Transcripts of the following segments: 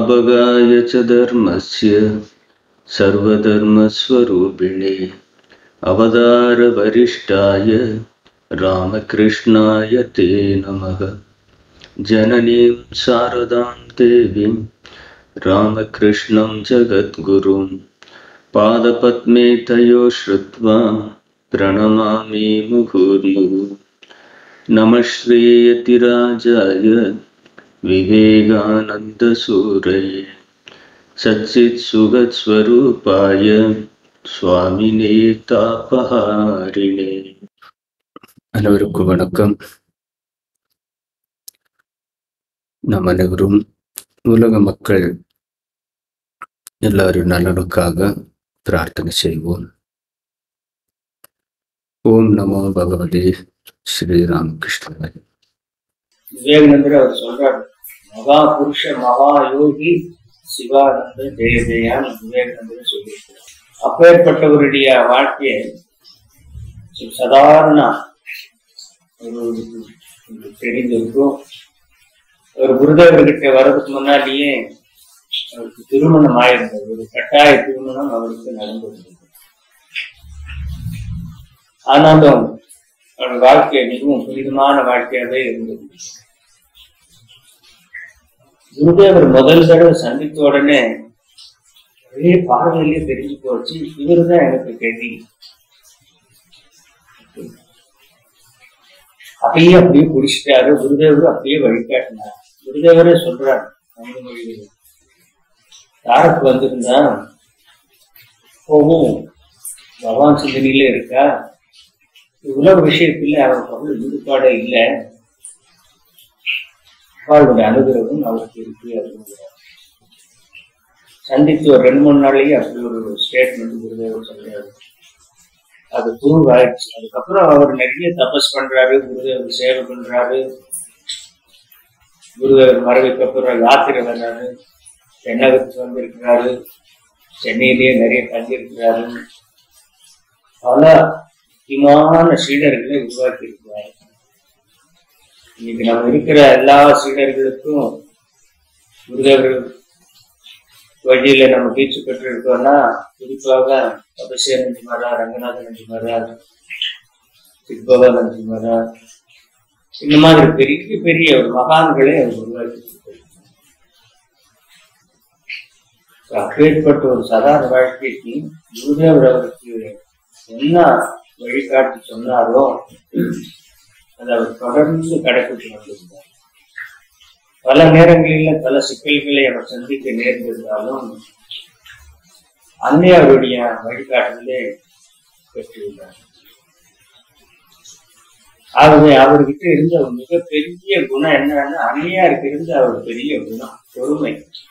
स्थापकाय च धर्मस्य सर्वधर्मस्वरूपिणे अवतारवरिष्ठाय रामकृष्णाय ते नमः जननीं शारदां देवीं रामकृष्णं जगद्गुरुं पादपद्मे तयो श्रुत्वा प्रणमामि मुहुर्मुहुः नमः श्रीयतिराजाय विवेकानन्दसूरये सच्चित्सुगत्स्वरूपाय சுவாமினே தாபஹாரிணே அனைவருக்கும் வணக்கம் நம் அனைவரும் உலக மக்கள் எல்லாரும் நலனுக்காக பிரார்த்தனை செய்வோம் ஓம் நமோ பகவதே ஸ்ரீராமகிருஷ்ணன் விவேகானந்தர் அவர் சொல்றாரு மகா புருஷ மகா யோகி சிவானந்த ஜெய ஜெயான்னு விவேகானந்தர் சொல்லியிருக்கிறார் அப்பேற்பட்டவருடைய வாழ்க்கையை சாதாரண ஒரு ஒரு தெரிந்திருக்கும் ஒரு குருதேவர்கிட்ட வர்றதுக்கு முன்னாடியே அவருக்கு திருமணம் ஆயிருந்தது ஒரு கட்டாய திருமணம் அவருக்கு நடந்திருந்தது ஆனாலும் அவருடைய வாழ்க்கை மிகவும் புனிதமான வாழ்க்கையாவே இருந்தது குருதேவர் முதல் தடவை சந்தித்த உடனே ஒரே பார்வையிலேயே தெரிஞ்சு போச்சு இவருதான் எனக்கு கெதி அப்படியே அப்படியே குடிச்சிட்டாரு குருதேவர் அப்படியே வழிகாட்டினார் குருதேவரே சொல்றாரு தமிழ் மொழியில் யாருக்கு வந்திருந்தா போகும் பகவான் சிந்தனையில இருக்கா உலக விஷயத்துல அவருக்கு அவ்வளவு ஈடுபாடே இல்லை அவளுடைய அனுகிரகம் அவருக்கு இருக்கு அப்படிங்கிறார் சந்தித்து ஒரு ரெண்டு மூணு நாள்லயே அப்படி ஒரு ஸ்டேட்மெண்ட் குருதேவர் சொல்றாரு அது ப்ரூவ் ஆயிடுச்சு அதுக்கப்புறம் அவர் நிறைய தபஸ் பண்றாரு குருதேவர் சேவை பண்றாரு குருதேவர் மறைவுக்கு அப்புறம் யாத்திரை வர்றாரு தென்னகத்துக்கு வந்திருக்கிறாரு சென்னையிலேயே நிறைய தங்கியிருக்கிறாரு பல முக்கியமான சீடர்களை உருவாக்கி இருக்கிறார் இன்னைக்கு நம்ம இருக்கிற எல்லா சீடர்களுக்கும் குருதேவர் வழியில நம்ம பீச்சு பெற்று இருக்கோம்னா குறிப்பாக அபிஷேக நஞ்சி மரா ரங்கநாத நஞ்சி மரா சித்பவா நஞ்சி மரா இந்த மாதிரி பெரிய பெரிய ஒரு மகான்களை அவர் உருவாக்கி இருக்கிறார். அப்பேற்பட்ட ஒரு சாதாரண வாழ்க்கைக்கு குருதேவர் அவருக்கு என்ன வழிகாட்டி சொன்னாரோ அதை அவர் தொடர்ந்து கடைபிடித்து வந்திருந்தார் பல நேரங்களில் பல சிக்கல்களை அவர் சந்திக்க நேர்ந்திருந்தாலும் அன்னை அவருடைய வழிகாட்டுதலே பெற்றிருந்தார் ஆகவே அவர்கிட்ட இருந்த ஒரு மிகப்பெரிய குணம் என்னன்னா அன்னையாருக்கு இருந்த அவர் பெரிய குணம் பொறுமை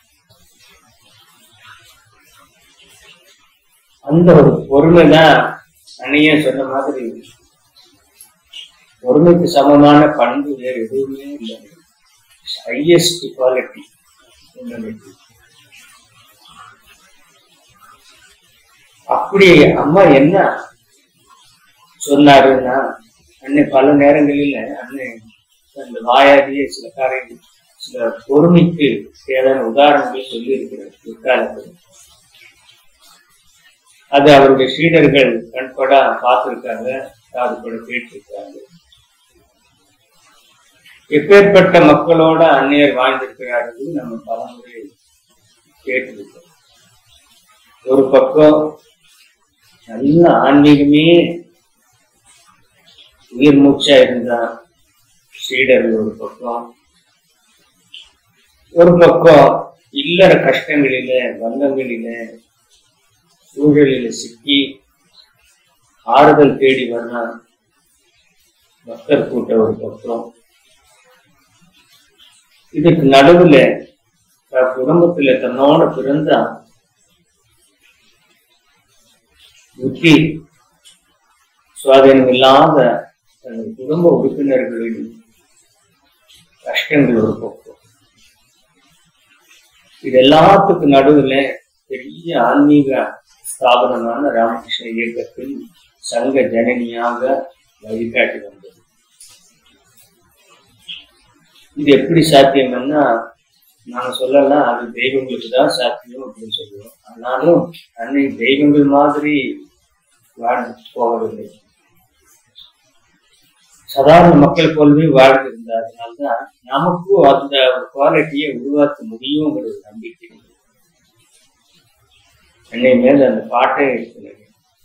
அந்த ஒரு பொறுமை தான் அன்னையே சொன்ன மாதிரி பொறுமைக்கு சமமான பண்பு வேறு எதுவுமே இல்லை ஹையஸ்ட் குவாலிட்டி அப்படி அம்மா என்ன சொன்னாருன்னா அன்னை பல நேரங்களில் அன்னை அந்த வாயாடியே சில காரியங்கள் சில பொறுமைக்கு தேவையான உதாரணங்களை சொல்லி இருக்கிறார் பிற்காலத்தில் அது அவருடைய சீடர்கள் கண்பட பார்த்திருக்காங்க காது பட கேட்டிருக்காங்க எப்பேற்பட்ட மக்களோட அந்நியர் வாழ்ந்திருக்கிறார்கள் நம்ம பலமுறை கேட்டிருக்கோம் ஒரு பக்கம் நல்ல ஆன்மீகமே உயிர் மூச்சா இருந்தா சீடர்கள் ஒரு பக்கம் ஒரு பக்கம் இல்லற கஷ்டங்களில பந்தங்களில சூழலில சிக்கி ஆறுதல் தேடி வர்றான் பக்தர் கூட்ட ஒரு பக்கம் இதுக்கு நடுவுல தன் குடும்பத்துல தன்னோட பிறந்த புத்தி சுவாதீனம் இல்லாத தன் குடும்ப உறுப்பினர்களின் கஷ்டங்கள் ஒரு பக்கம் இது எல்லாத்துக்கும் நடுவுல பெரிய ஆன்மீக ஸ்தாபனமான ராமகிருஷ்ண இயக்கத்தின் சங்க ஜனனியாக வழிகாட்டி வந்தது இது எப்படி சாத்தியம்னா நாங்க சொல்லலாம் அது தெய்வங்களுக்கு தான் சாத்தியம் அப்படின்னு சொல்லுவோம் ஆனாலும் அன்னை தெய்வங்கள் மாதிரி வாழ்ந்து போகவில்லை சாதாரண மக்கள் போலவே வாழ்ந்து இருந்தா அதனால்தான் நமக்கும் அந்த குவாலிட்டியை உருவாக்க முடியுங்கிற ஒரு நம்பிக்கை அன்னை மேல அந்த பாட்டே இருக்கிறது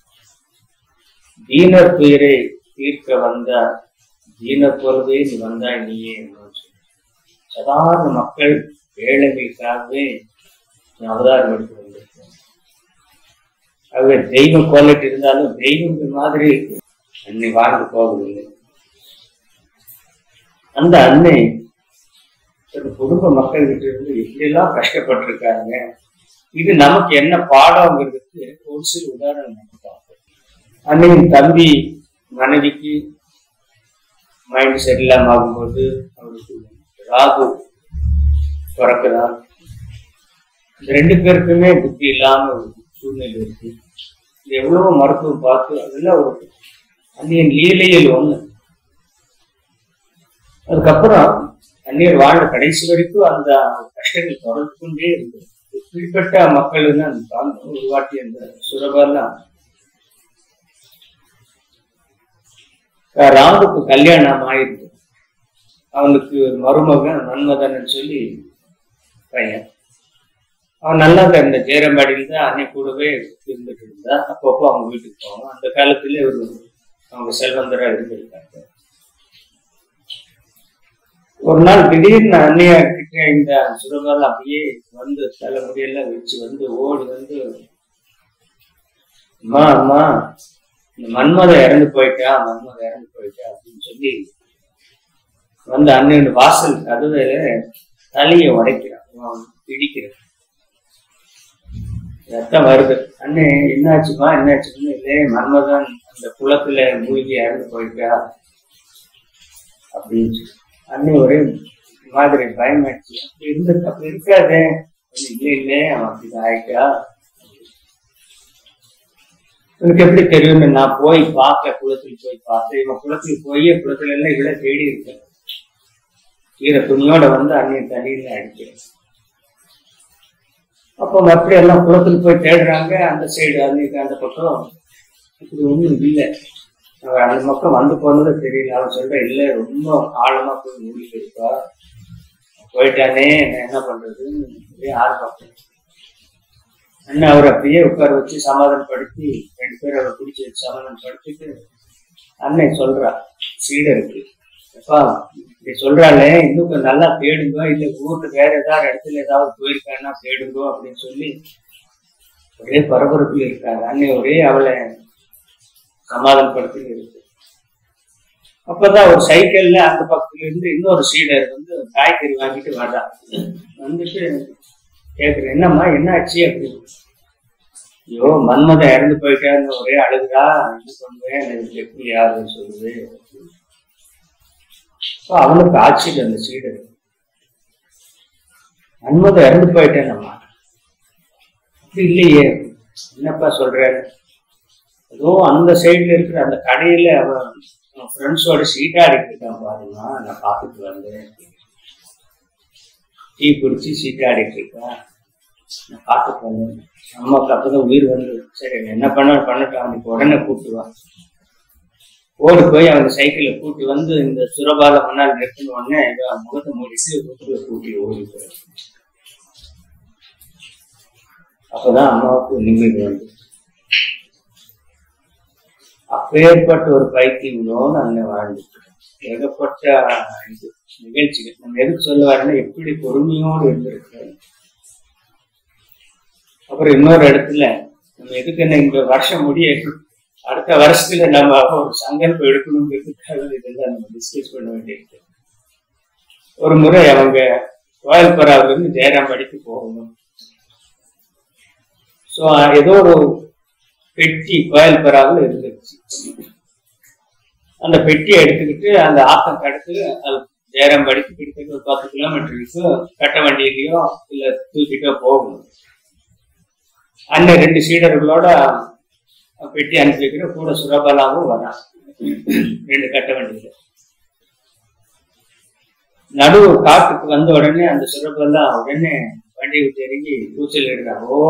தீனர் துயரை தீர்க்க வந்தா தீனர் போலவே நீ வந்தாய் நீயே என்று சொல்லி. சாதாரண மக்கள் ஏழைகளுக்காகவே நீ அவதாரம் எடுத்து வந்திருக்கேன் ஆகவே தெய்வ குவாலிட்டி இருந்தாலும் தெய்வங்கள் மாதிரி அன்னை வாழ்ந்து போகவில்லை அந்த அன்னை தன் குடும்ப மக்கள் கிட்ட இருந்து எப்படியெல்லாம் கஷ்டப்பட்டிருக்காங்க இது நமக்கு என்ன பாடம்ங்கிறதுக்கு ஒரு சில உதாரணம் நம்ம பார்ப்போம் அன்னையின் தம்பி மனைவிக்கு மைண்ட் சரியில்லாம ஆகும்போது அவருக்கு ராகு பிறக்கிறார் இந்த ரெண்டு பேருக்குமே புத்தி இல்லாம ஒரு சூழ்நிலை இருக்கு இது எவ்வளவோ மருத்துவம் பார்த்து அதெல்லாம் ஒரு அந்நியன் லீலையில் ஒண்ணு அதுக்கப்புறம் அந்நியர் வாழ்ந்த கடைசி வரைக்கும் அந்த கஷ்டங்கள் தொடர்ந்து கொண்டே இருந்தது இப்படிப்பட்ட மக்கள் தான் ஒரு வாட்டி அந்த சுரபெல்லாம் ராமுக்கு கல்யாணம் ஆயிருக்கு அவனுக்கு மருமகன் மன்மதன் சொல்லி பையன் அவன் நல்லா தான் இருந்த ஜெயரம்பாடியில் தான் அன்னை கூடவே இருந்துட்டு இருந்தா அப்பப்போ அவங்க வீட்டுக்கு போவான் அந்த காலத்துல ஒரு அவங்க செல்வந்தரா இருந்திருக்காங்க ஒரு நாள் திடீர்னு அன்னையா கிட்ட இந்த சுரபால் அப்படியே வந்து தலைமுடியெல்லாம் வச்சு வந்து ஓடி வந்து அம்மா அம்மா இந்த மன்மத இறந்து போயிட்டா மன்மத இறந்து போயிட்டா அப்படின்னு சொல்லி வந்து அண்ணன் வாசல் கதவை தலையை உடைக்கிறான் அவன் பிடிக்கிறான் ரத்தம் வருது அண்ணே என்னாச்சுமா என்னாச்சுன்னு இல்லையே மன்மதன் அந்த குளத்துல மூழ்கி இறந்து போயிட்டா அப்படின்னு சொல்லி அண்ணே ஒரே மாதிரி பயமாச்சு அப்படி இருந்து அப்படி இருக்காதே இல்லை இல்லை அவன் அப்படி ஆயிட்டா எனக்கு எப்படி தெரியும் நான் போய் பார்க்க குளத்தில் போய் பார்த்தேன் இவன் குளத்தில் போய் குளத்துல எல்லாம் இவ்வளோ தேடி இருக்கேன் ஈர துணியோட வந்து அன்னைய தண்ணியில அடிக்கிறேன் அப்போ அப்படி எல்லாம் குளத்துல போய் தேடுறாங்க அந்த சைடு அன்னைக்கு அந்த பக்கம் இப்படி ஒண்ணும் இல்லை அவன் அந்த பக்கம் வந்து போனது தெரியல அவன் சொல்ற இல்ல ரொம்ப ஆழமா போய் மூடிட்டு இருக்கா போயிட்டானே நான் என்ன பண்றது ஆள் பார்ப்பேன் அண்ணன் அவர் அப்படியே உட்கார வச்சு சமாதானப்படுத்தி ரெண்டு பேரும் அவரை பிடிச்சி வச்சு சமாதானப்படுத்திட்டு அண்ணன் சொல்றா சீடருக்கு அப்பா இப்படி சொல்றாளே இன்னும் கொஞ்சம் நல்லா தேடுங்க இல்ல ஊர்ல வேற ஏதாவது இடத்துல ஏதாவது போயிருக்கான்னா தேடுங்க அப்படின்னு சொல்லி ஒரே பரபரப்புல இருக்காங்க அன்னை ஒரே அவளை சமாதானப்படுத்தி இருக்கு அப்பதான் ஒரு சைக்கிள்ல அந்த பக்கத்துல இருந்து இன்னொரு சீடர் வந்து காய்கறி வாங்கிட்டு வர்றா வந்துட்டு கேக்குறேன் என்னம்மா என்ன ஆச்சு அப்படின்னு ஐயோ மன்மதன் இறந்து போயிட்டான்னு ஒரே அழுகுறா என்ன பண்ணுவேன் எனக்கு எப்படி யாருன்னு சொல்லுது அப்ப அவனுக்கு ஆச்சரியம் அந்த சீடர் மன்மதன் இறந்து போயிட்டேன் அப்படி இல்லையே என்னப்பா சொல்ற ஏதோ அந்த சைடுல இருக்கிற அந்த கடையில அவன் ஃப்ரெண்ட்ஸோட சீட்டாடிட்டு இருக்கான் பாருங்க நான் பார்த்துட்டு வந்தேன் டீ குடிச்சு சீட்டாடிட்டு இருக்கான் நான் பார்த்துட்டு வந்தேன் அம்மாவுக்கு அப்பதான் உயிர் வந்து சரி என்ன பண்ண பண்ணட்டும் அவனுக்கு உடனே கூப்பிட்டுவான் ஓடி போய் அவங்க சைக்கிளை கூட்டி வந்து இந்த சுரபால முன்னால் நிறுத்தின உடனே இவன் முகத்தை மூடிட்டு வீட்டுல கூட்டி ஓடி போய் அப்பதான் அம்மாவுக்கு நிம்மதி வந்து அப்பேற்பட்ட ஒரு பைத்தியங்களோடு அங்கே வாழ்ந்துட்டு ஏகப்பட்ட இது நிகழ்ச்சிகள் நம்ம எதுக்கு சொல்ல வரேன்னா எப்படி பொறுமையோடு இருந்திருக்கிறோம் அப்புறம் இன்னொரு இடத்துல நம்ம எதுக்கு என்ன இந்த வருஷம் முடிய அடுத்த வருஷத்துல நம்ம ஒரு சங்கல்பம் எடுக்கணுங்கிறதுக்காக இதெல்லாம் நம்ம டிஸ்கஸ் பண்ண வேண்டியிருக்கு ஒரு முறை அவங்க கோயல்பராவுல இருந்து ஜெயராம்படிக்கு போகணும் ஸோ ஏதோ ஒரு பெட்டி கோயல்பராவில் இருந்துச்சு அந்த பெட்டியை எடுத்துக்கிட்டு அந்த ஆத்தம் கடத்து அது ஜெயராம்படிக்கு கிட்டத்தட்ட ஒரு பத்து கிலோமீட்டருக்கு கட்ட வண்டியிலையோ இல்ல தூக்கிட்டோ போகணும் அண்ணன் ரெண்டு சீடர்களோட பெட்டி அனுப்பி வைக்கிற கூட சுரபலாவும் வரான் ரெண்டு கட்ட வண்டியில நடு காட்டுக்கு வந்த உடனே அந்த சுரப்பெல்லாம் உடனே வண்டி விட்டு இறங்கி கூச்சல் எடுக்கிறான் ஓ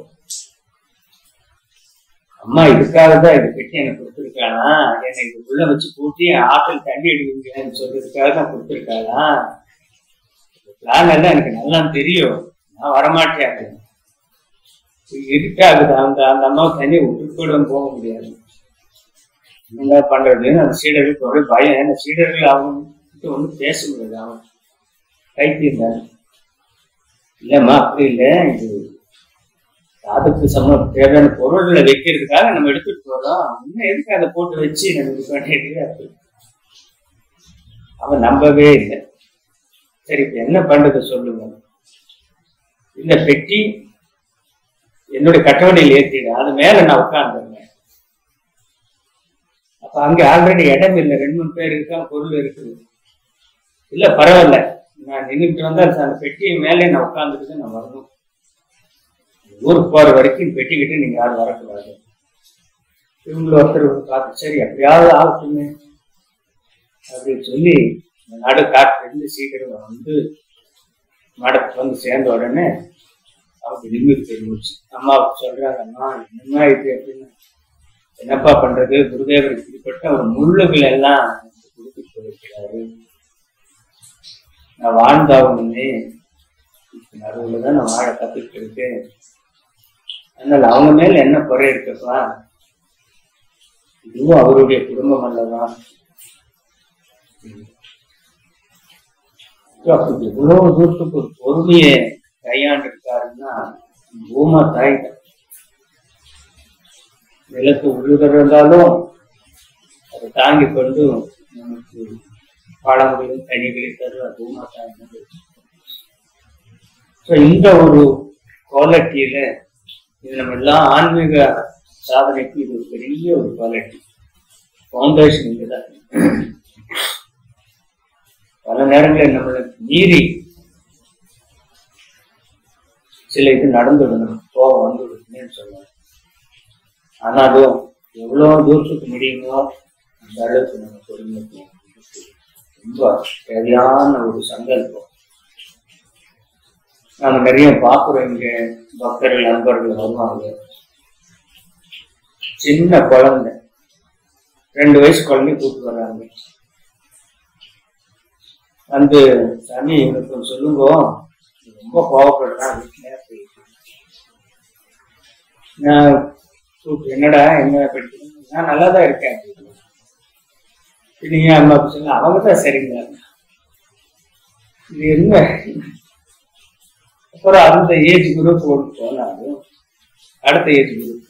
அம்மா இதுக்காக தான் இது பெட்டி எனக்கு கொடுத்துருக்காளா என்னை இதுக்குள்ள வச்சு பூட்டி ஆற்றல் தண்ணி எடுக்குங்கன்னு சொல்றதுக்காக தான் கொடுத்துருக்காளா பிளான் எல்லாம் எனக்கு நல்லா தெரியும் நான் வரமாட்டேன் இருக்காகுது அந்த அந்த அம்மாவை தண்ணியை விட்டுட்டு கூட போக முடியாது என்ன பண்றதுன்னு அந்த சீடர்களுக்கு ஒரே பயம் ஏன்னா சீடர்கள் அவங்க ஒன்றும் பேச முடியாது அவன் கைத்தியம் தானே இல்லம்மா அப்படி இல்லை இது சாதத்துக்கு சம தேவையான பொருள்களை வைக்கிறதுக்காக நம்ம எடுத்துட்டு போறோம் இன்னும் எதுக்கு அதை போட்டு வச்சு நம்ம இது பண்ணிட்டு அப்படி அவன் நம்பவே இல்லை சரி இப்ப என்ன பண்றது சொல்லுங்க இந்த பெட்டி என்னுடைய கட்டவணையில் ஏற்றிடு அது மேல நான் உட்கார்ந்துருந்தேன் அப்ப அங்க ஆல்ரெடி இடம் இல்லை ரெண்டு மூணு பேர் இருக்காங்க பொருள் இருக்குது இல்ல பரவாயில்ல நான் நின்றுட்டு வந்தா அந்த பெட்டி மேலே நான் உட்கார்ந்துட்டு நான் வரணும் ஊருக்கு போற வரைக்கும் பெட்டிக்கிட்டு நீங்க யாரும் வரக்கூடாது இவங்களை ஒருத்தர் பார்த்து சரி எப்படியாவது ஆகட்டுமே அப்படின்னு சொல்லி இந்த நடு காட்டுல இருந்து சீக்கிரம் வந்து மடத்துக்கு வந்து சேர்ந்த உடனே அவங்க நிம்மதி தெரிஞ்சிச்சு அம்மாவுக்கு சொல்றாங்க அம்மா என்னம்மா இது அப்படின்னு என்னப்பா பண்றது குருதேவர் இப்படிப்பட்ட ஒரு முள்ளுகள் எல்லாம் எனக்கு கொடுத்துட்டு போயிருக்கிறாரு நான் வாழ்ந்தாகணுமே நடுவில் தான் நான் வாழ கத்துக்கிட்டு இருக்கேன் அதனால அவங்க மேல என்ன குறை இருக்குப்பா இதுவும் அவருடைய குடும்பம் அல்லவா அப்படி எவ்வளவு தூரத்துக்கு ஒரு பொறுமையை கையாண்டு இருக்காருன்னா பூமா தாய் தான். நிலத்து உள்ளுதர் இருந்தாலும் அதை தாங்கி கொண்டு நமக்கு பழங்களையும் கனிகளையும் தருவார் பூமா தாய் ஸோ இந்த ஒரு குவாலிட்டியில இது நம்ம எல்லாம் ஆன்மீக சாதனைக்கு இது ஒரு பெரிய ஒரு குவாலிட்டி ஃபவுண்டேஷன் இங்கதான் பல நேரங்களில் நம்மளை மீறி சில இது நடந்துடணும் கோபம் வந்துடுதுன்னு சொல்லுவாங்க ஆனா அதுவும் எவ்வளவு தூரத்துக்கு முடியுமோ அந்த அளவுக்கு நம்ம பொறுமை ரொம்ப தேவையான ஒரு சங்கல்பம் நாம நிறைய பாக்குறோம் இங்க பக்தர்கள் நண்பர்கள் வருவாங்க சின்ன குழந்தை ரெண்டு வயசு குழந்தை கூப்பிட்டு வர்றாங்க வந்து சாமி எனக்கு கொஞ்சம் சொல்லுங்க ரொம்ப கோவப்படுறான் வீட்டுல நான் கூப்பிட்டு என்னடா என்ன படிக்கிறேன் நான் நல்லா தான் இருக்கேன் நீங்க அம்மா சொல்லுங்க அவங்க தான் சரிங்க இது என்ன அப்புறம் அந்த ஏஜ் குரூப் ஓட்டு போனாரு அடுத்த ஏஜ் குரூப்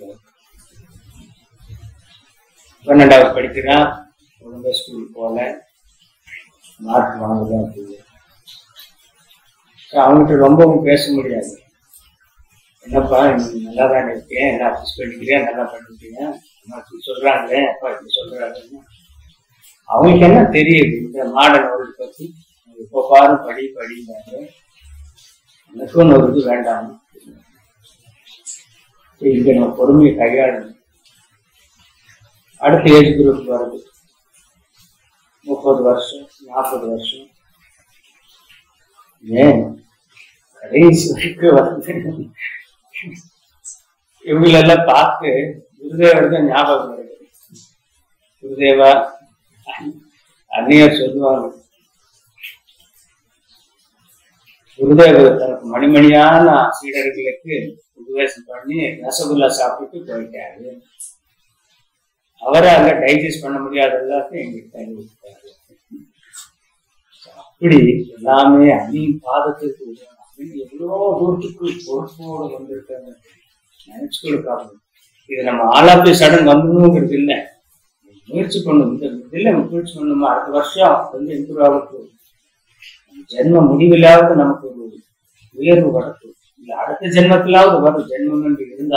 பன்னெண்டாவது படிக்கிறான் ஒழுங்கா ஸ்கூல் போல மார்க் வாங்குதான் அப்படின்னு அவங்ககிட்ட ரொம்பவும் பேச முடியாது என்னப்பா நீ நல்லா தானே இருக்கேன் எல்லாம் அட்ஜஸ்ட் பண்ணிக்கிறேன் நல்லா பண்ணிக்கிறீங்க அம்மா இப்படி சொல்றாங்களே அப்பா இப்படி சொல்றாங்க அவங்களுக்கு என்ன தெரியுது இந்த மாடர்ன் வேர்ல்டு பத்தி இப்போ பாரு படி படிங்கிறாங்க எனக்கும் ஒரு இது வேண்டாம் இங்க நம்ம பொறுமையை கையாளணும் அடுத்த ஏஜ் குரூப் வருது முப்பது வருஷம் நாற்பது வருஷம் ஏன் கடைசி வரைக்கும் வந்து இவங்களெல்லாம் பார்த்து குருதேவர் தான் ஞாபகம் வருது குருதேவா அந்நியர் சொல்லுவாங்க குருதேவர் தனக்கு மணிமணியான சீடர்களுக்கு உபதேசம் பண்ணி ரசகுல்லா சாப்பிட்டு போயிட்டாரு அவரால் டைஜஸ்ட் பண்ண முடியாத எல்லாத்தையும் எங்களுக்கு தள்ளி விட்டாரு அப்படி எல்லாமே அணி பாதத்திற்கு உதவணும் அப்படின்னு எவ்வளோ தூரத்துக்கு பொறுப்போடு வந்திருக்காங்க நினைச்சு கூட பாருங்க இது நம்ம ஆலாப்பி சடன் வந்துங்கிறது இல்லை முயற்சி பண்ணும் இந்த இதில் முயற்சி பண்ணணுமா அடுத்த வருஷம் வந்து இம்ப்ரூவ் ஆகட்டும் ஜென்ம முடிவிலாவது நமக்கு ஒரு உயர்வு வரட்டும் இல்ல அடுத்த ஜென்மத்திலாவது வரும் ஜென்மம் என்று இருந்தா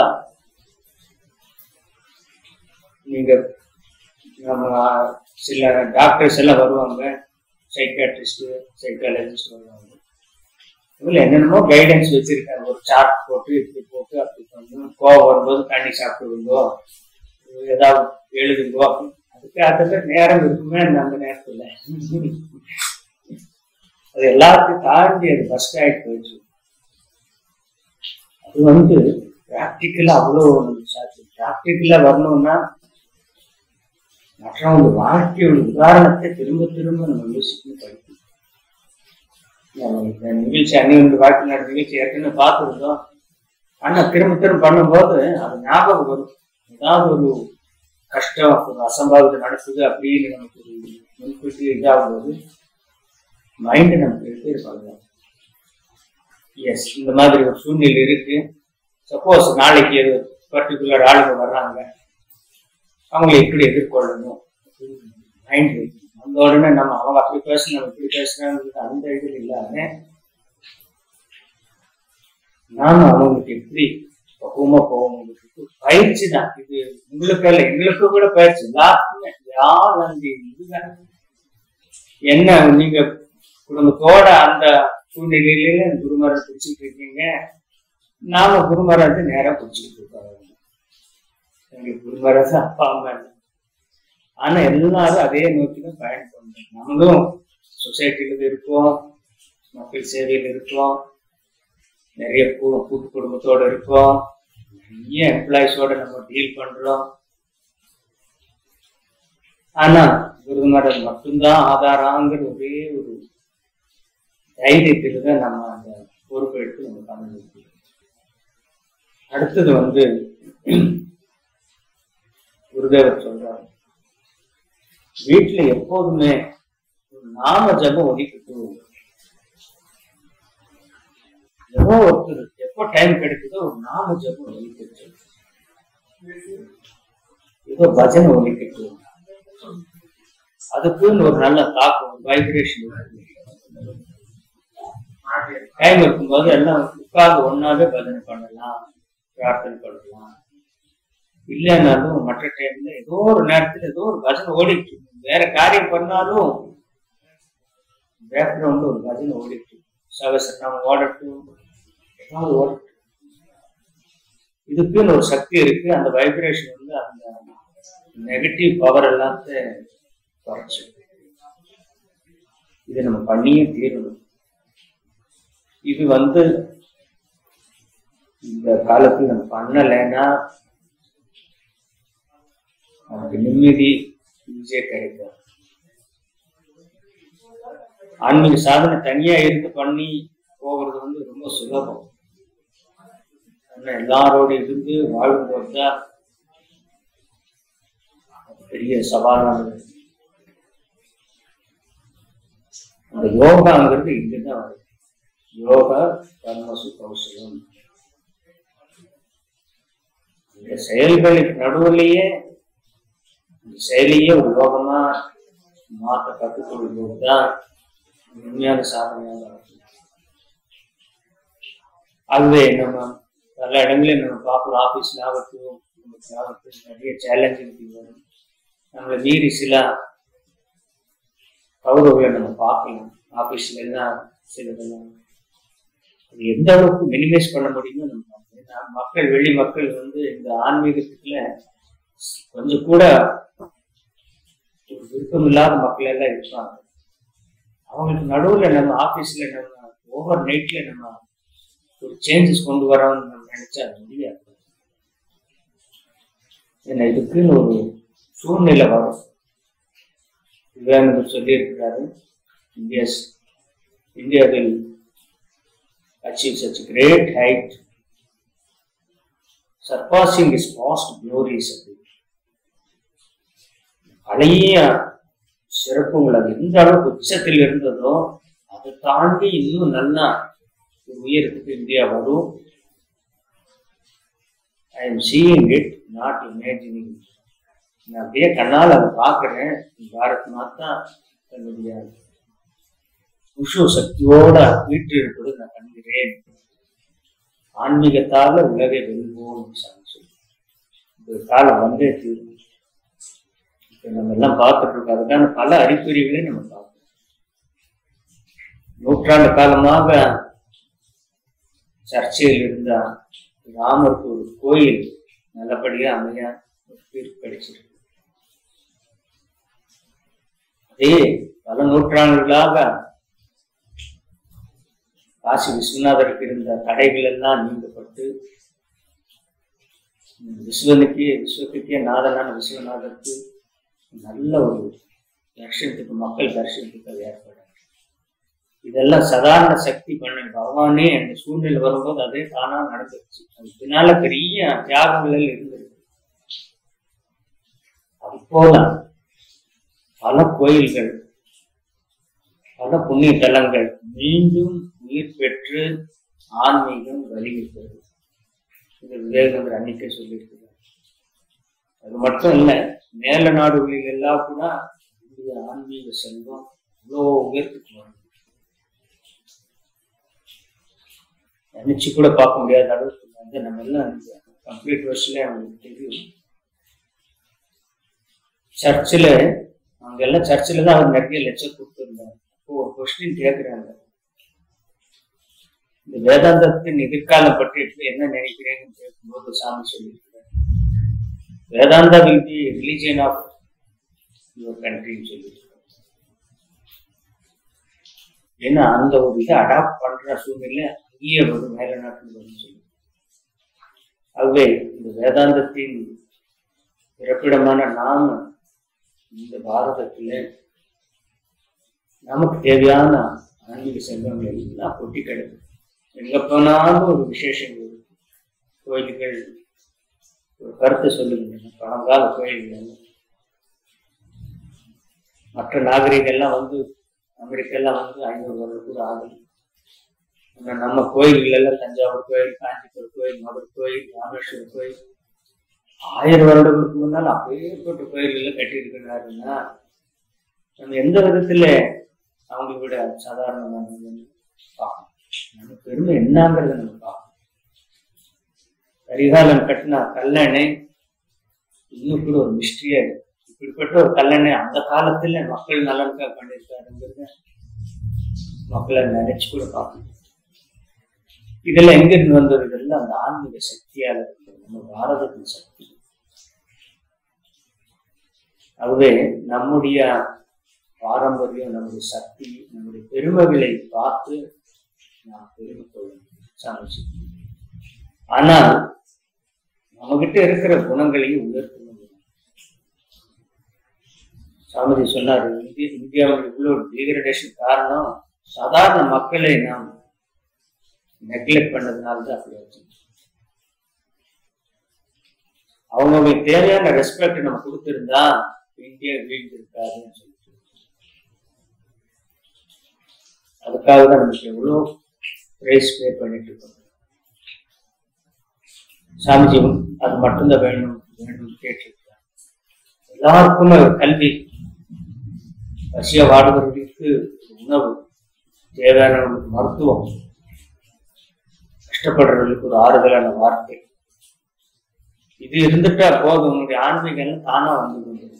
நீங்க நம்ம சில டாக்டர்ஸ் எல்லாம் வருவாங்க சைக்காட்ரிஸ்ட் சைக்காலஜிஸ்ட் வருவாங்க இவங்க என்னென்னமோ கைடன்ஸ் வச்சிருக்காங்க ஒரு சார்ட் போட்டு இப்படி போட்டு அப்படி பண்ணணும் கோவம் வரும்போது தண்ணி சாப்பிடுவீங்கோ ஏதாவது எழுதுங்கோ அதுக்கு அதுல நேரம் இருக்குமே அந்த நேரத்துல அது எல்லாத்தையும் தாண்டி அது ஃபர்ஸ்ட் ஆயிட்டு போயிடுச்சு அது வந்து ப்ராக்டிக்கலா அவ்வளோ சாட்சி ப்ராக்டிக்கலா வரணும்னா மற்றவங்க வாழ்க்கையோட உதாரணத்தை திரும்ப திரும்ப நம்ம யோசிக்கணும் படிக்கணும் நம்ம இந்த நிகழ்ச்சி அன்னைக்கு வாழ்க்கை நடந்த நிகழ்ச்சி ஏற்கனவே பார்த்துருந்தோம் ஆனா திரும்ப திரும்ப பண்ணும்போது அது ஞாபகம் வரும் ஏதாவது ஒரு கஷ்டம் ஒரு அசம்பாவிதம் நடக்குது அப்படின்னு நமக்கு ஒரு முன்கூட்டி இதாகும் போது மைண்ட் நமக்கு ரிப்பேர் பண்ணலாம் எஸ் இந்த மாதிரி ஒரு சூழ்நிலை இருக்கு சப்போஸ் நாளைக்கு பர்டிகுலர் ஆளுங்க வர்றாங்க அவங்களை எப்படி எதிர்கொள்ளணும் மைண்ட் அந்த உடனே நம்ம அவங்க அப்படி பேசணும் நம்ம இப்படி பேசுறாங்க அந்த இதில் இல்லாம நானும் அவங்களுக்கு எப்படி பக்குவமா போகணும் பயிற்சி தான் இது உங்களுக்கு இல்ல எங்களுக்கு கூட பயிற்சி எல்லாருக்குமே யார் அந்த இதுதான் என்ன நீங்க குடும்பத்தோட அந்த சூழ்நிலையில குருமரம் பிடிச்சிட்டு இருக்கீங்க நாம குருமரத்தை நேரா பிடிச்சிட்டு இருக்கோம் எங்களுக்கு குருமரசு அப்பா அம்மா இல்லை. ஆனா எல்லாரும் அதே நோக்கி தான் பயணம் பண்றோம் நம்மளும் சொசைட்டில இருக்கோம் மக்கள் சேவையில் இருக்கோம் நிறைய கூ- கூட்டு குடும்பத்தோட இருக்கோம் நிறைய எம்ப்ளாயிஸோட நம்ம டீல் பண்றோம் ஆனா குருமரம் மட்டும்தான் ஆதாரங்கிற ஒரே ஒரு தைரியத்துல தான் நம்ம அந்த பொறுப்பை எடுத்து நம்ம பண்ண முடியும் அடுத்தது வந்து குருதேவர் சொல்றாரு வீட்டுல எப்போதுமே ஒரு நாம ஜபம் ஒதுக்கிட்டு எவ்வளோ ஒருத்தர் எப்போ டைம் கிடைக்குதோ ஒரு நாம ஜபம் ஒதுக்கிட்டு ஏதோ பஜனை ஒதுக்கிட்டு அதுக்குன்னு ஒரு நல்ல தாக்கம் வைப்ரேஷன் டைம் இருக்கும்போது எல்லாம் உட்கார்ந்து ஒன்னாவே பஜனை பண்ணலாம் பிரார்த்தனை பண்ணலாம் இல்லைன்னாலும் மற்ற டைம்ல ஏதோ ஒரு நேரத்துல ஏதோ ஒரு பஜனை ஓடிட்டு இருக்கும் வேற காரியம் பண்ணாலும் பேக்ரவுண்ட்ல ஒரு பஜனை ஓடிட்டு இருக்கும் சவசனம் ஓடட்டும் ஏதாவது ஓடட்டும் இதுக்குன்னு ஒரு சக்தி இருக்கு அந்த வைப்ரேஷன் வந்து அந்த நெகட்டிவ் பவர் எல்லாத்தையும் குறைச்சு இதை நம்ம பண்ணியே தீரணும் இது வந்து இந்த காலத்துல நம்ம பண்ணலைன்னா நமக்கு நிம்மதி ஈஸியா கிடைக்கும் ஆன்மீக சாதனை தனியா இருந்து பண்ணி போகிறது வந்து ரொம்ப சுலபம் ஆனா எல்லாரோட இருந்து வாழும்போது தான் பெரிய சவாலானது அந்த யோகாங்கிறது இங்கதான் வருது யோகா கர்மசு கௌசலம் இந்த செயல்களுக்கு நடுவுலயே இந்த செயலையே ஒரு யோகமா மாற்ற கற்றுக்கொள்ளும் தான் உண்மையான சாதனையாக இருக்கும் அதுவே நம்ம பல இடங்களையும் நம்ம பார்க்கலாம் ஆஃபீஸ்ல ஆகட்டும் நமக்கு ஆகட்டும் நிறைய சேலஞ்சிங் வரும் நம்மளை மீறி சில கௌரவங்களை நம்ம பார்க்கலாம் ஆஃபீஸ்ல எல்லாம் சிலதெல்லாம் அது எந்த அளவுக்கு மினிமைஸ் பண்ண முடியுமோ நம்ம பார்க்கணும். ஏன்னா மக்கள் வெளி மக்கள் வந்து இந்த ஆன்மீகத்துக்குள்ள கொஞ்சம் கூட ஒரு விருப்பம் இல்லாத மக்கள் எல்லாம் இருப்பாங்க அவங்களுக்கு நடுவுல நம்ம ஆபீஸ்ல நம்ம ஓவர் நைட்ல நம்ம ஒரு சேஞ்சஸ் கொண்டு வரோம்னு நம்ம நினைச்சா அது முடியாது ஏன்னா இதுக்குன்னு ஒரு சூழ்நிலை வரும் விவேகானந்தர் சொல்லியிருக்கிறாரு India's India will achieve such great height, surpassing his past glories. பழைய சிறப்புகள் அது எந்த அளவுக்கு உச்சத்தில் இருந்ததோ அதை தாண்டி இன்னும் நல்லா ஒரு உயரத்துக்கு இந்தியா வரும் I am seeing it not imagining நான் அப்படியே கண்ணால் அதை பார்க்கிறேன் பாரத் மாதா தன்னுடைய உஷு சக்தியோட வீட்டு இருப்பது நான் கண்கிறேன் ஆன்மீகத்தால உலகை வெல்வோம் சொல்லி இந்த காலம் வந்தே தீரும் இப்ப நம்ம எல்லாம் பார்த்துட்டு இருக்கோம் அதுக்கான பல அறிகுறிகளை நம்ம பார்க்கணும் நூற்றாண்டு காலமாக சர்ச்சையில் இருந்த ராமருக்கு ஒரு கோயில் நல்லபடியா அமையா ஒரு தீர்ப்பு கிடைச்சிருக்கு அதே பல நூற்றாண்டுகளாக காசி விஸ்வநாதருக்கு இருந்த தடைகள் எல்லாம் நீங்கப்பட்டு விஸ்வனுக்கு விஸ்வத்துக்கே நாதனான விஸ்வநாதருக்கு நல்ல ஒரு தர்ஷனத்துக்கு மக்கள் தர்ஷனத்துக்கு அது ஏற்படும் இதெல்லாம் சாதாரண சக்தி பண்ண பகவானே அந்த சூழ்நிலை வரும்போது அதே தானா நடந்துருச்சு அது பின்னால பெரிய தியாகங்கள் இருந்திருக்கு அது போல பல கோயில்கள் பல புண்ணிய தலங்கள் மீண்டும் உயிர் பெற்று ஆன்மீகம் வலியுறுத்தது இது விவேகானந்தர் அன்னைக்கே சொல்லியிருக்கிறார் அது மட்டும் இல்ல மேல நாடுகளில் எல்லாம் கூட இந்திய ஆன்மீக செல்வம் இவ்வளோ உயர்த்துக்கு வரும் நினைச்சு கூட பார்க்க முடியாத அளவுக்கு வந்து நம்ம எல்லாம் கம்ப்ளீட் வருஷத்துல அவங்களுக்கு தெரியும் சர்ச்சில் அவங்க எல்லாம் சர்ச்சில் தான் அவர் நிறைய லெக்சர் கொடுத்துருந்தாங்க அப்போ ஒரு கொஸ்டின் கேட்குறாங்க இந்த வேதாந்தத்தின் எதிர்காலம் பற்றி எப்படி என்ன நினைக்கிறேன்னு கேட்கும்போது சாமி சொல்லியிருக்கிறார் Vedanta will be religion of your கண்ட்ரின்னு சொல்லியிருக்காரு ஏன்னா அந்த ஒரு இதை அடாப்ட் பண்ற சூழ்நிலை அங்கேயே வரும் மேல நாட்டில் வரும் சொல்லி ஆகவே இந்த வேதாந்தத்தின் பிறப்பிடமான நாம இந்த பாரதத்துல நமக்கு தேவையான ஆன்மீக செல்வங்கள் எல்லாம் கொட்டி கிடக்கு எங்க போனாலும் ஒரு விசேஷங்கள் இருக்கு கோயில்கள் ஒரு கருத்தை சொல்லுகின்றன பழங்கால கோயில்கள் எல்லாம். மற்ற நாகரிகெல்லாம் வந்து அமெரிக்கெல்லாம் வந்து ஐநூறு வருடம் கூட ஆகல ஆனா நம்ம கோயில்கள் எல்லாம் தஞ்சாவூர் கோயில் காஞ்சிபுரம் கோயில் மதுரை கோயில் ராமேஸ்வரம் கோயில் ஆயிரம் வருடங்களுக்கு முன்னால் அப்பேற்பட்ட கோயில்கள் கட்டியிருக்கிறாருன்னா நம்ம எந்த விதத்துல அவங்களை விட சாதாரணமானவங்கன்னு பார்க்கணும் நம்ம பெருமை என்னங்கிறத நம்ம பார்க்கணும் கரிகாலன் கட்டின கல்லணை இன்னும் கூட ஒரு மிஸ்ட்ரியா இருக்கு இப்படிப்பட்ட ஒரு கல்லணை அந்த காலத்துல மக்கள் நலனுக்காக பண்ணியிருக்காருங்கிறத மக்களை நினைச்சு கூட பார்க்கணும் இதெல்லாம் எங்க இருந்து வந்தது இதெல்லாம் அந்த ஆன்மீக சக்தியால இருக்கிறது நம்ம பாரதத்தின் சக்தி ஆகவே நம்முடைய பாரம்பரியம் நம்முடைய சக்தி நம்முடைய பெருமைகளை பார்த்து நாம் பெருமை கொள்ளணும் சாமிஜி ஆனால் நம்மகிட்ட இருக்கிற குணங்களையும் உயர்த்தணும் சாமிஜி சொன்னார் இந்திய இந்தியாவில் இவ்வளோ டீகிரடேஷன் காரணம் சாதாரண மக்களை நாம் நெக்லெக்ட் பண்ணதுனால தான் அப்படி ஆச்சு அவங்களுக்கு தேவையான ரெஸ்பெக்ட் நம்ம கொடுத்திருந்தா இந்தியா வீழ்ந்து இருக்காதுன்னு சொல்லிட்டு அதுக்காக தான் நமக்கு எவ்வளோ பிரைஸ் பே பண்ணிட்டு இருக்கோம் சாமிஜி அது மட்டும்தான் வேணும் வேணும்னு கேட்டிருக்கிறார் எல்லாருக்குமே ஒரு கல்வி பசிய வாடுபவர்களுக்கு உணவு தேவையானவர்களுக்கு மருத்துவம் கஷ்டப்படுறவர்களுக்கு ஒரு ஆறுதலான வார்த்தை இது இருந்துட்டா போதும் உங்களுடைய ஆன்மீகம் எல்லாம் தானா வந்து கொண்டிருக்கும்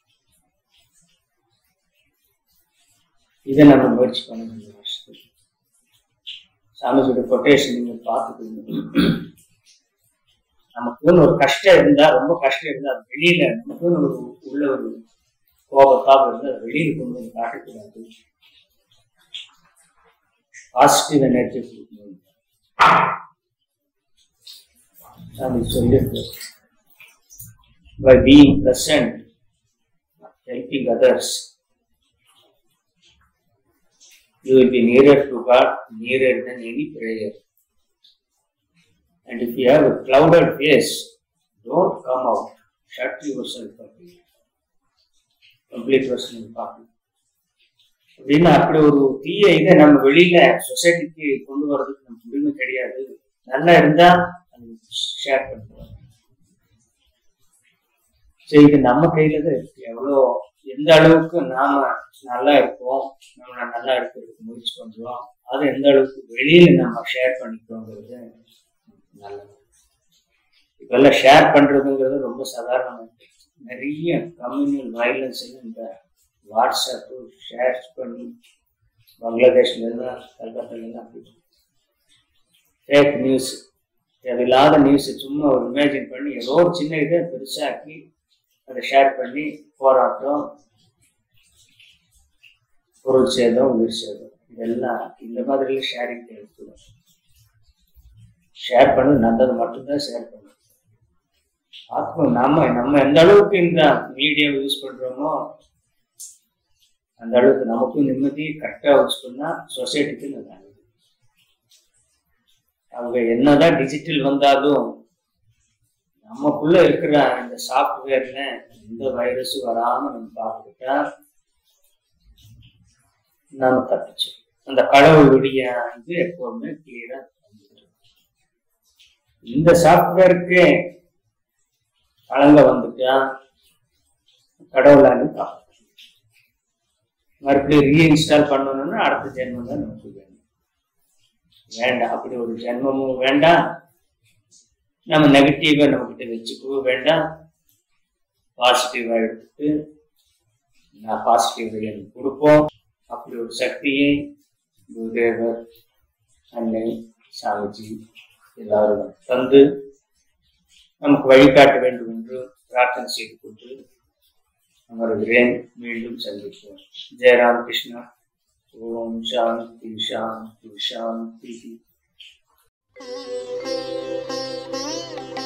இதை நம்ம முயற்சி பண்ணணும் இந்த வருஷத்துக்கு சாமிஜியோட கொட்டேஷன் நீங்க பார்த்துக்கணும் நமக்குன்னு ஒரு கஷ்டம் இருந்தா ரொம்ப கஷ்டம் இருந்தா அது வெளியில நமக்குன்னு ஒரு உள்ள ஒரு கோபத்தாக இருந்தா அது வெளியில கொண்டு வந்து காட்டக்கூடாது பாசிட்டிவ் எனர்ஜி கொடுக்கணும் சாமி சொல்லியிருக்கு by being present, helping others, you will be nearer to God, nearer than any prayer. And if you have a clouded face, don't come out. Shut yourself up. Complete personal copy. அப்படின்னு அப்படி ஒரு தீய இதை நம்ம வெளியில சொசைட்டிக்கு கொண்டு வர்றதுக்கு நமக்கு உரிமை கிடையாது நல்லா இருந்தா அது ஷேர் பண்ணுவோம் சரி இது நம்ம கையில தான் இருக்கு எவ்வளோ எந்த அளவுக்கு நாம நல்லா இருப்போம் நம்மளை நல்லா இருக்கிறதுக்கு முயற்சி பண்றோம் அதை எந்த அளவுக்கு வெளியில நம்ம ஷேர் பண்ணிக்கிறோங்கிறது நல்லது இப்பெல்லாம் ஷேர் பண்றதுங்கிறது ரொம்ப சாதாரணமாக நிறைய கம்யூனல் வயலன்ஸ் இந்த வாட்ஸ்அப்பு ஷேர் பண்ணி பங்களாதேஷ்ல எல்லாம் கல்கத்தால எல்லாம் அப்படி ஃபேக் நியூஸ் தேவையில்லாத நியூஸ் சும்மா ஒரு இமேஜின் பண்ணி ஏதோ ஒரு சின்ன இதை பெருசாக்கி அதை ஷேர் பண்ணி போராட்டம் பொருள் சேதம் உயிர் சேதம் இதெல்லாம் இந்த மாதிரி ஷேரிங் தேவைப்படும் ஷேர் பண்ணு நல்லது மட்டும்தான் ஷேர் பண்ணணும் ஆத்மா நம்ம நம்ம எந்த அளவுக்கு இந்த மீடியாவை யூஸ் பண்றோமோ அந்த அளவுக்கு நமக்கும் நிம்மதி கரெக்டா யூஸ் பண்ணா சொசைட்டிக்கு நல்லா இருக்கு. அவங்க என்னதான் டிஜிட்டல் வந்தாலும் நமக்குள்ள இருக்கிற இந்த சாஃப்ட்வேர்ல எந்த வைரஸும் வராம நம்ம பார்த்துக்கிட்டா நாம தப்பிச்சு அந்த கடவுளுடைய இது எப்பவுமே கிளியரா இந்த சாஃப்ட்வேருக்கு கலங்க வந்துட்டா கடவுளாலும் காப்பாற்று மறுபடியும் ரீஇன்ஸ்டால் பண்ணணும்னா அடுத்த ஜென்மம் தான் நமக்கு வேணும் வேண்டாம் அப்படி ஒரு ஜென்மமும் வேண்டாம் நம்ம நெகட்டிவா நம்ம கிட்ட வச்சுக்கவும் வேண்டாம் பாசிட்டிவா எடுத்துட்டு நான் பாசிட்டிவ் எனக்கு கொடுப்போம் அப்படி ஒரு சக்தியை குருதேவர் அன்னை சாமிஜி எல்லாரும் தந்து நமக்கு வழிகாட்ட வேண்டும் என்று பிரார்த்தனை செய்து கொண்டு அமர்கிறேன் மீண்டும் சந்திப்போம் ஜெயராம் கிருஷ்ணா ஓம் சாந்தி சாந்தி சாந்தி Thank you.